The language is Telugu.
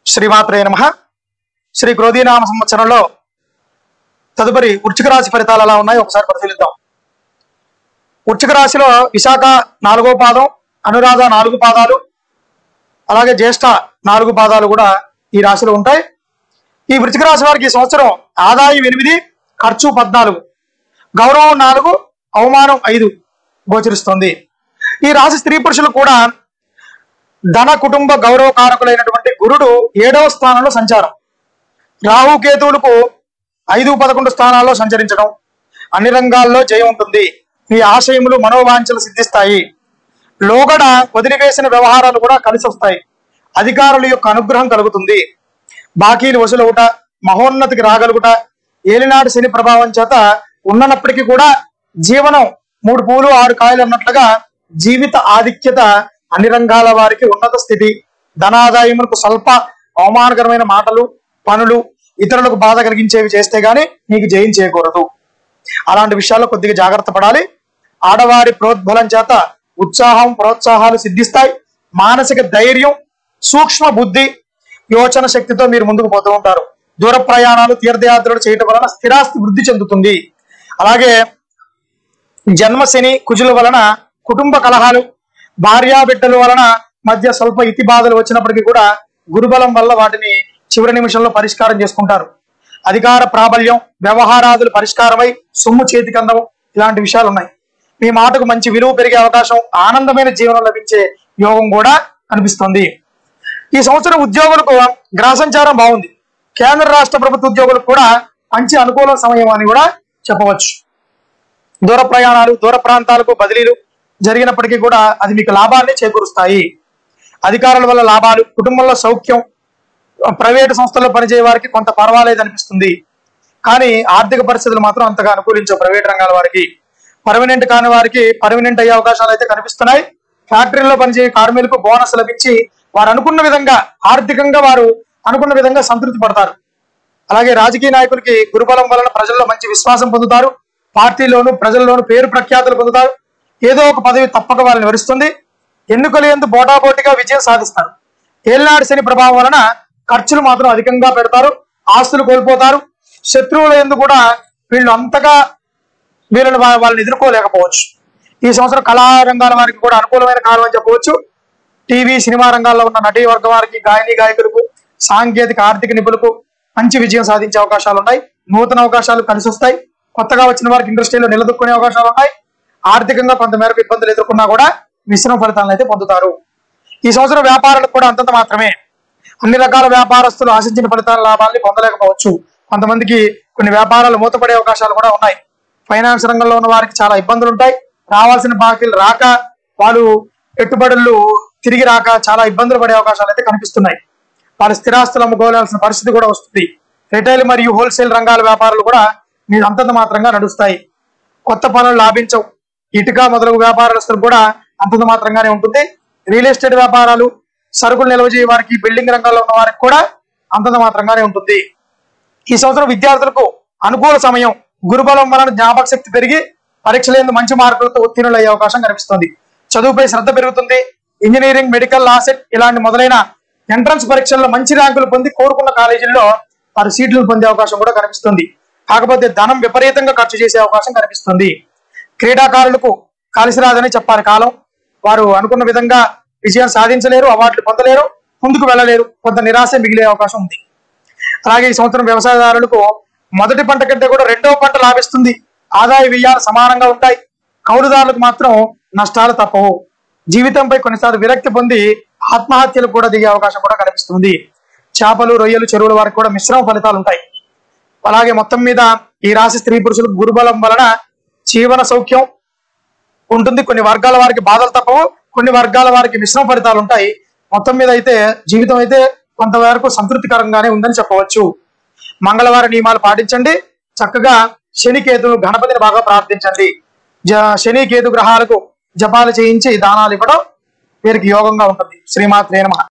శ్రీమాత్రే నమ శ్రీ క్రోధీనామ సంవత్సరంలో తదుపరి వృచ్చిక రాశి ఫలితాలు ఎలా ఉన్నాయో ఒకసారి పరిశీలిద్దాం వృచ్చిక రాశిలో విశాఖ నాలుగో పాదం అనురాధ నాలుగు పాదాలు అలాగే జ్యేష్ఠ నాలుగు పాదాలు కూడా ఈ రాశిలో ఉంటాయి ఈ వృచ్చిక రాశి వారికి ఈ సంవత్సరం ఆదాయం ఎనిమిది ఖర్చు పద్నాలుగు గౌరవం నాలుగు అవమానం ఐదు గోచరిస్తుంది ఈ రాశి స్త్రీ పురుషులు కూడా ధన కుటుంబ గౌరవ కారకులైనటువంటి గురుడు ఏడవ స్థానంలో సంచారం రాహు కేతువులకు ఐదు పదకొండు స్థానాల్లో సంచరించడం అన్ని రంగాల్లో జయం ఉంటుంది మీ ఆశయములు మనోవాంఛలు సిద్ధిస్తాయి లోగడ వదిలివేసిన వ్యవహారాలు కూడా కలిసి వస్తాయి అధికారుల యొక్క అనుగ్రహం కలుగుతుంది బాకీలు వసూలవుట మహోన్నతికి రాగలుగుట ఏలినాడు శని ప్రభావం చేత ఉన్నప్పటికీ కూడా జీవనం మూడు పూలు ఆరు కాయలు అన్నట్లుగా జీవిత ఆధిక్యత అన్ని రంగాల వారికి ఉన్నత స్థితి ధనాదాయములకు స్వల్ప అవమానకరమైన మాటలు పనులు ఇతరులకు బాధ కలిగించేవి చేస్తే గాని నీకు జయం చేయకూడదు అలాంటి విషయాల్లో కొద్దిగా జాగ్రత్త పడాలి ఆడవారి ప్రోద్బలం చేత ఉత్సాహం ప్రోత్సాహాలు సిద్ధిస్తాయి మానసిక ధైర్యం సూక్ష్మ బుద్ధి యోచన శక్తితో మీరు ముందుకు పోతూ ఉంటారు దూర ప్రయాణాలు తీర్థయాత్రలు చేయటం వలన స్థిరాస్తి వృద్ధి చెందుతుంది అలాగే జన్మ శని కుజుల వలన కుటుంబ కలహాలు భార్యా బిడ్డల వలన మధ్య స్వల్ప ఇతి బాధలు వచ్చినప్పటికీ కూడా గురుబలం వల్ల వాటిని చివరి నిమిషంలో పరిష్కారం చేసుకుంటారు అధికార ప్రాబల్యం వ్యవహారాదులు పరిష్కారమై సొమ్ము చేతికి అందడం ఇలాంటి విషయాలు ఉన్నాయి మీ మాటకు మంచి విలువ పెరిగే అవకాశం ఆనందమైన జీవనం లభించే యోగం కూడా కనిపిస్తుంది ఈ సంవత్సరం ఉద్యోగులకు గ్రహ సంచారం బాగుంది కేంద్ర రాష్ట్ర ప్రభుత్వ ఉద్యోగులకు కూడా మంచి అనుకూల సమయం అని కూడా చెప్పవచ్చు దూర ప్రయాణాలు దూర ప్రాంతాలకు బదిలీలు జరిగినప్పటికీ కూడా అది మీకు లాభాన్ని చేకూరుస్తాయి అధికారుల వల్ల లాభాలు కుటుంబంలో సౌఖ్యం ప్రైవేటు సంస్థల్లో పనిచేయ వారికి కొంత పర్వాలేదు అనిపిస్తుంది కానీ ఆర్థిక పరిస్థితులు మాత్రం అంతగా అనుకూలించవు ప్రైవేట్ రంగాల వారికి పర్మనెంట్ కాని వారికి పర్మనెంట్ అయ్యే అవకాశాలు అయితే కనిపిస్తున్నాయి ఫ్యాక్టరీలో పనిచేయే కార్మికులకు బోనస్ లభించి వారు అనుకున్న విధంగా ఆర్థికంగా వారు అనుకున్న విధంగా సంతృప్తి పడతారు అలాగే రాజకీయ నాయకులకి గురుబలం వలన ప్రజల్లో మంచి విశ్వాసం పొందుతారు పార్టీలోను ప్రజల్లోను పేరు ప్రఖ్యాతులు పొందుతారు ఏదో ఒక పదవి తప్పక వాళ్ళని వరిస్తుంది ఎన్నికలు ఎందు బోటాబోటిగా విజయం సాధిస్తారు ఏలినాడు శని ప్రభావం వలన ఖర్చులు మాత్రం అధికంగా పెడతారు ఆస్తులు కోల్పోతారు శత్రువుల ఎందు కూడా వీళ్ళు అంతగా వీళ్ళని వా- వాళ్ళని ఎదుర్కోలేకపోవచ్చు ఈ సంవత్సరం కళా రంగాల వారికి కూడా అనుకూలమైన కాలం అని చెప్పవచ్చు టీవీ సినిమా రంగాల్లో ఉన్న నటీ వర్గం వారికి గాయని గాయకులకు సాంకేతిక ఆర్థిక నిపుణులకు మంచి విజయం సాధించే అవకాశాలు ఉన్నాయి నూతన అవకాశాలు కలిసి వస్తాయి కొత్తగా వచ్చిన వారికి ఇండస్ట్రీలో నిలదొక్కునే అవకాశాలు ఉన్నాయి ఆర్థికంగా కొంతమేరకు ఇబ్బందులు ఎదుర్కొన్నా కూడా మిశ్రమ ఫలితాలను అయితే పొందుతారు ఈ సంవత్సరం వ్యాపారాలకు కూడా అంతంత మాత్రమే అన్ని రకాల వ్యాపారస్తులు ఆశించిన ఫలితాల లాభాల్ని పొందలేకపోవచ్చు కొంతమందికి కొన్ని వ్యాపారాలు మూతపడే అవకాశాలు కూడా ఉన్నాయి ఫైనాన్స్ రంగంలో ఉన్న వారికి చాలా ఇబ్బందులు ఉంటాయి రావాల్సిన బాకీలు రాక వాళ్ళు పెట్టుబడులు తిరిగి రాక చాలా ఇబ్బందులు పడే అవకాశాలు అయితే కనిపిస్తున్నాయి వాళ్ళ స్థిరాస్తులు అమ్ముకోవాల్సిన పరిస్థితి కూడా వస్తుంది రిటైల్ మరియు హోల్సేల్ రంగాల వ్యాపారాలు కూడా మీరు అంతంత మాత్రంగా నడుస్తాయి కొత్త పనులు లాభించవు ఇటుక మొదలగు వ్యాపారస్తులు కూడా అంతంత మాత్రంగానే ఉంటుంది రియల్ ఎస్టేట్ వ్యాపారాలు సరుకులు నిల్వ చేయ వారికి బిల్డింగ్ రంగంలో ఉన్న వారికి కూడా అంతంత మాత్రంగానే ఉంటుంది ఈ సంవత్సరం విద్యార్థులకు అనుకూల సమయం గురుబలం వలన జ్ఞాపక శక్తి పెరిగి పరీక్షలందు మంచి మార్కులతో ఉత్తీర్ణులు అయ్యే అవకాశం కనిపిస్తుంది చదువుపై శ్రద్ధ పెరుగుతుంది ఇంజనీరింగ్ మెడికల్ లాసెట్ ఇలాంటి మొదలైన ఎంట్రన్స్ పరీక్షల్లో మంచి ర్యాంకులు పొంది కోరుకున్న కాలేజీల్లో వారు సీట్లు పొందే అవకాశం కూడా కనిపిస్తుంది కాకపోతే ధనం విపరీతంగా ఖర్చు చేసే అవకాశం కనిపిస్తుంది క్రీడాకారులకు కలిసి రాదని చెప్పాలి కాలం వారు అనుకున్న విధంగా విజయం సాధించలేరు అవార్డులు పొందలేరు ముందుకు వెళ్ళలేరు కొంత నిరాశ మిగిలే అవకాశం ఉంది అలాగే ఈ సంవత్సరం వ్యవసాయదారులకు మొదటి పంట కంటే కూడా రెండవ పంట లాభిస్తుంది ఆదాయ వ్యయాలు సమానంగా ఉంటాయి కౌలుదారులకు మాత్రం నష్టాలు తప్పవు జీవితంపై కొన్నిసార్లు విరక్తి పొంది ఆత్మహత్యలకు కూడా దిగే అవకాశం కూడా కనిపిస్తుంది చేపలు రొయ్యలు చెరువుల వారికి కూడా మిశ్రమ ఫలితాలు ఉంటాయి అలాగే మొత్తం మీద ఈ రాశి స్త్రీ పురుషులకు గురుబలం వలన జీవన సౌఖ్యం ఉంటుంది కొన్ని వర్గాల వారికి బాధలు తప్పవు కొన్ని వర్గాల వారికి మిశ్రమ ఫలితాలు ఉంటాయి మొత్తం మీద అయితే జీవితం అయితే కొంతవరకు సంతృప్తికరంగానే ఉందని చెప్పవచ్చు మంగళవార నియమాలు పాటించండి చక్కగా శని కేతు గణపతిని బాగా ప్రార్థించండి జ శని కేతు గ్రహాలకు జపాలు చేయించి దానాలు ఇవ్వడం వీరికి యోగంగా ఉంటుంది శ్రీమాత్రే నమః